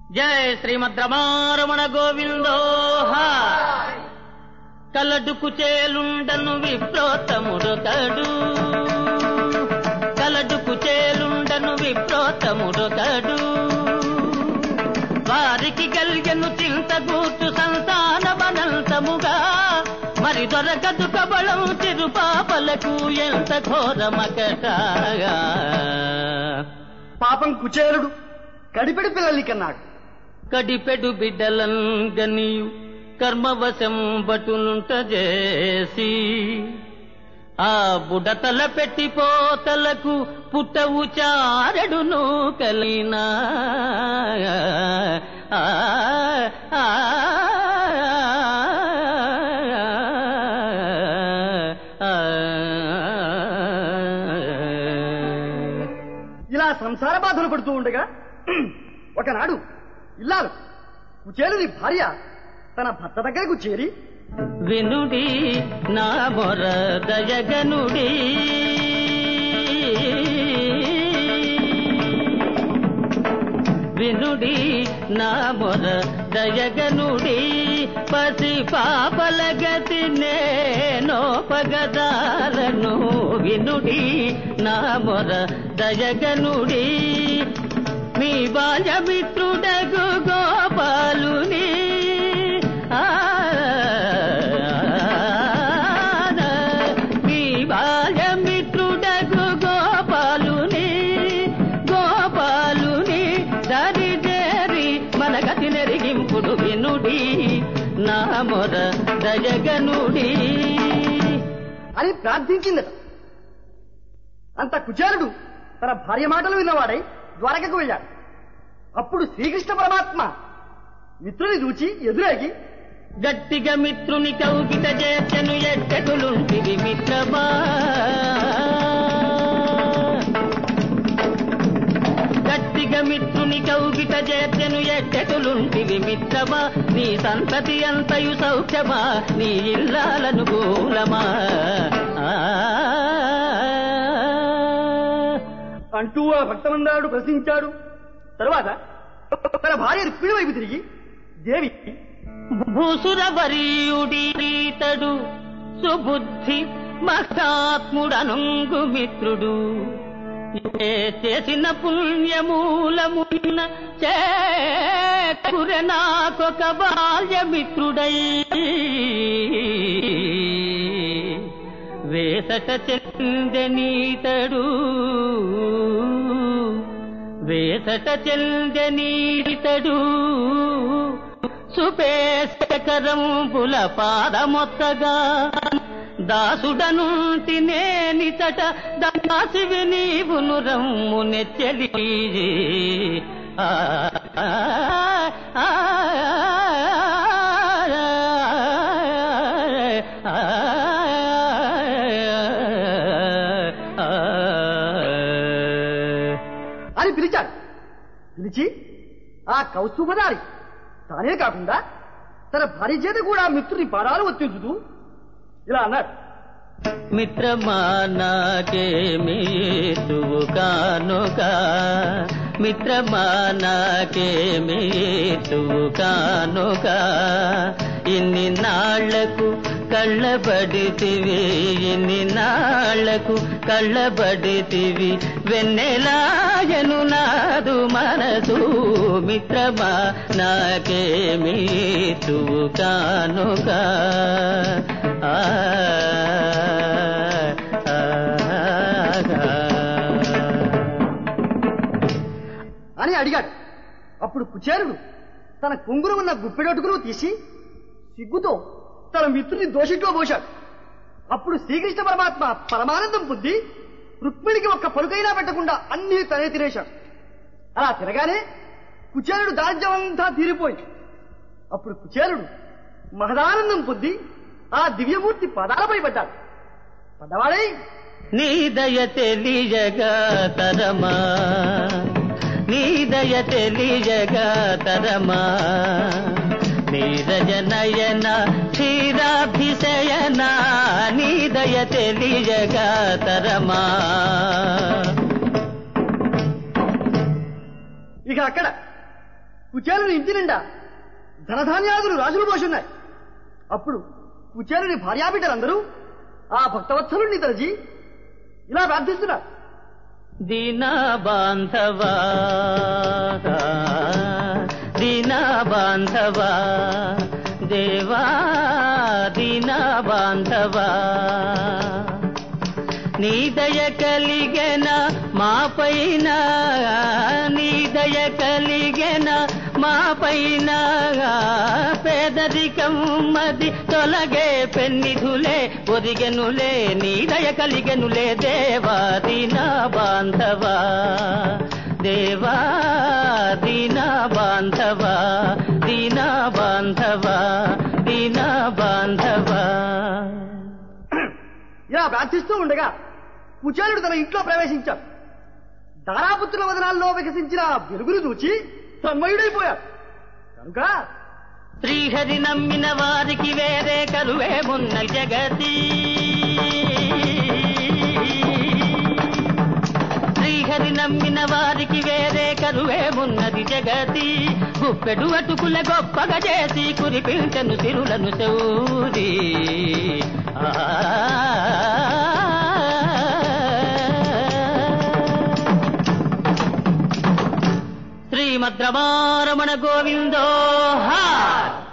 జయ శ్రీమద్ రమారమణ గోవిందోహ కలడుకు చేలుండను విప్రోతముడొకడు కలడుకు చేలుండను విప్రోతముడొకడు వారికి కలిగను చింత గూర్చు సంతాన బనంతముగా మరి దొరకదు కబళం తిరుపాపలకు ఎంత ఘోరమకటాగా పాపం కుచేలుడు కడిపెడి పిల్లల్ని కన్నాడు కడిపెడు బిడ్డలం గనియు కర్మవశం బటునుంట చేసి ఆ బుడతల పెట్టిపోతలకు పుట్టవు చారెడును కలినా ఆ, ఆ, ఆ, ఆ. ఇలా సంసార బాధలు పడుతూ ఉండగా ఒకనాడు ఇల్లాలు కుచేలుని భార్య తన భర్త దగ్గరకు చేరి వినుడి నా మొర దయగనుడి వినుడి నా మొర దయగనుడి పసి పాపల గతి నేనో పగదాలను వినుడి నా మొర దయగనుడి మీ బాల్యమిత్రుడగు గోపాలుని ఆ, మీ బాల్యమిత్రుడగు గోపాలుని గోపాలుని దరిదేరి మన గతి నెరిగింపుడు వినుడి నా మొర దయగనుడి అని ప్రార్థించిందట అంత కుచేలుడు తన భార్య మాటలు విన్నవాడై ద్వారకకు వెళ్ళాడు అప్పుడు శ్రీకృష్ణ పరమాత్మ మిత్రుని చూచి ఎదురేగి గట్టిగా మిత్రుని కౌగిట చేర్చను ఎట్టకులుంటివి మిత్రమా గట్టిగా మిత్రుని కౌగిట చేర్చను ఎట్టకులుంటివి మిత్రమా నీ సంతతి అంతయు సౌఖ్యమా నీ ఇల్లాలను గూలమా ఆ. అంటూ ఆ భక్తమందాడు ప్రశ్నించాడు తరువాత తన భార్య రుక్మిణి వైపు తిరిగి దేవి భూసురవరీయుడీతడు సుబుద్ధి మహాత్ముడనుంగు మిత్రుడు ఏ చేసిన పుణ్యమూలమున్న చేకుర నాకొక బాల్యమిత్రుడై వేసట చెందనీతడు వేసట చెందనీతడు సుపేశకరంబుల పాదమొత్తగా దాసుడనుంటి నేనితట దాసివి నీవును రమ్ము నెచ్చలి ఆ, ఆ, ఆ, ఆ, అని పిలిచాడు పిలిచి ఆ కౌస్తుభదారి తానే కాకుండా తన భార్య చేత కూడా మిత్రుని పాదాలు ఒత్తించుతూ ఇలా అన్నాడు మిత్రమా నాకేమీతువు కానుక మిత్రమా నాకేమీతువు కానుక ఇన్ని నాళ్లకు కళ్ళబడితివి ఇన్ని నాళ్లకు కళ్ళబడితివి వెన్నెలాయను నాదు మనసు మిత్రమా నాకేమీతువు కానుక ఆ ఆ, అని అడిగాడు అప్పుడు కుచేరుడు తన కొంగురు ఉన్న గుప్పెడటుకును తీసి సిగ్గుతో తన మిత్రుని దోషిట్లో పోశాడు అప్పుడు శ్రీకృష్ణ పరమాత్మ పరమానందం పొంది రుక్మిణికి ఒక్క పలుకైనా పెట్టకుండా అన్ని తనే తినేశాడు అలా తిరగానే కుచేరుడు దారిద్ర్యమంతా తీరిపోయి అప్పుడు కుచేరుడు మహదానందం పొంది ఆ దివ్యమూర్తి పదాలపై పడ్డాడు పడ్డవాడై నీ దయ తెలియగా తరమా నీ దయ తెలియగా తరమా నీరజ నయన క్షీరాభిషయన నీ దయ తెలియగా తరమా ఇక అక్కడ కుచేలుని ఇంటి నిండా ధనధాన్యాదులు రాజులు పోసున్నాయి అప్పుడు కుచేలుని భార్యాబిడ్డలందరూ ఆ భక్తవత్సలుణ్ణి తలచి ఇలా ప్రార్థిస్తున్నారు దీన బాంధవా దీన బాంధవా దేవా దీన బాంధవా నీ దయ కలిగన మా పైన నీ దయ కలిగన మా పైన పేదరికం మది తొలగే పెన్నిధులే ఒరిగెనులే నీ దయ కలిగెనులే దేవా దీన బాంధవా దేవా దీన బాంధవా దీన బాంధవా దీన బాంధవా ఇలా ప్రార్థిస్తూ ఉండగా కుచేలుడు తన ఇంట్లో ప్రవేశించాడు దారాపుత్రుల వదనాల్లో వికసించిన ఆ వెలుగును చూచి తన్మయుడైపోయాడు కనుక శ్రీహరి నమ్మిన వారికి వేరే కరువేమున్న జగతి శ్రీహరి నమ్మిన వారికి వేరే కరువేమున్నది జగతి గుప్పెడు అటుకుల గొప్పగా చేసి కురిపించను సిరులను చౌరి శ్రీమద్రమారమణ గోవిందో హా